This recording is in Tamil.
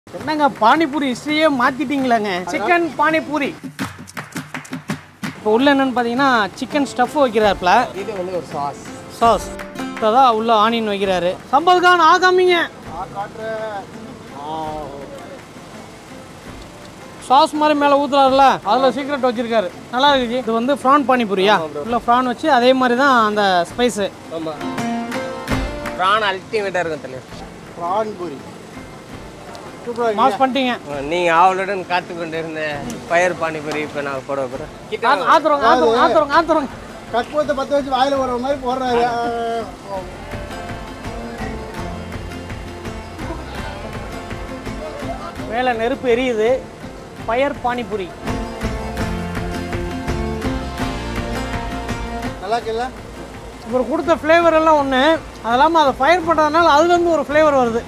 என்னங்க பானிபூரி ஹிஸ்ட்ரியே மாத்திட்டீங்களாங்க சிக்கன் பானிபூரி இப்போ உள்ள என்னன்னு பார்த்தீங்கன்னா சிக்கன் ஸ்டஃப் வைக்கிறாருல இது வந்து ஒரு சாஸ் சாஸ் தான் உள்ள ஆனியன் வைக்கிறாரு சம்பத் கான் ஆகாமிங்க சாஸ் மாதிரி மேலே ஊத்துறாருல அதில் சீக்ரெட் வச்சிருக்காரு நல்லா இருக்குது இது வந்து ஃப்ரான் பானிபூரியா உள்ள ஃப்ரான் வச்சு அதே மாதிரி தான் அந்த ஸ்பைஸு ஆமாம் ப்ரான் அல்டிமேட்டாக இருக்கும் தலைவர் ப்ரான் பூரி சூப்பராக மாஸ் பண்ணிட்டீங்க நீங்கள் ஆவலுடன் காத்து கொண்டு இருந்த பயர் பானிபூரி இப்போ நான் போட போகிறேன் ஆ- ஆத்துறோங்க ஆத்துறோங்க ஆத்துறோங்க ஆத்துறோங்க கற்பூரத்தை பற்ற வச்சு வாயில் போடுற மாதிரி போடுறாரு மேலே நெருப்பு எரியுது பயர் பானிபூரி நல்லா இருக்குல்ல இவர் கொடுத்த ஃப்ளேவர் எல்லாம் ஒன்று அது இல்லாமல் அதை ஃபயர் பண்ணுறதுனால அதுலேருந்து ஒரு ஃப்ளேவர் வருது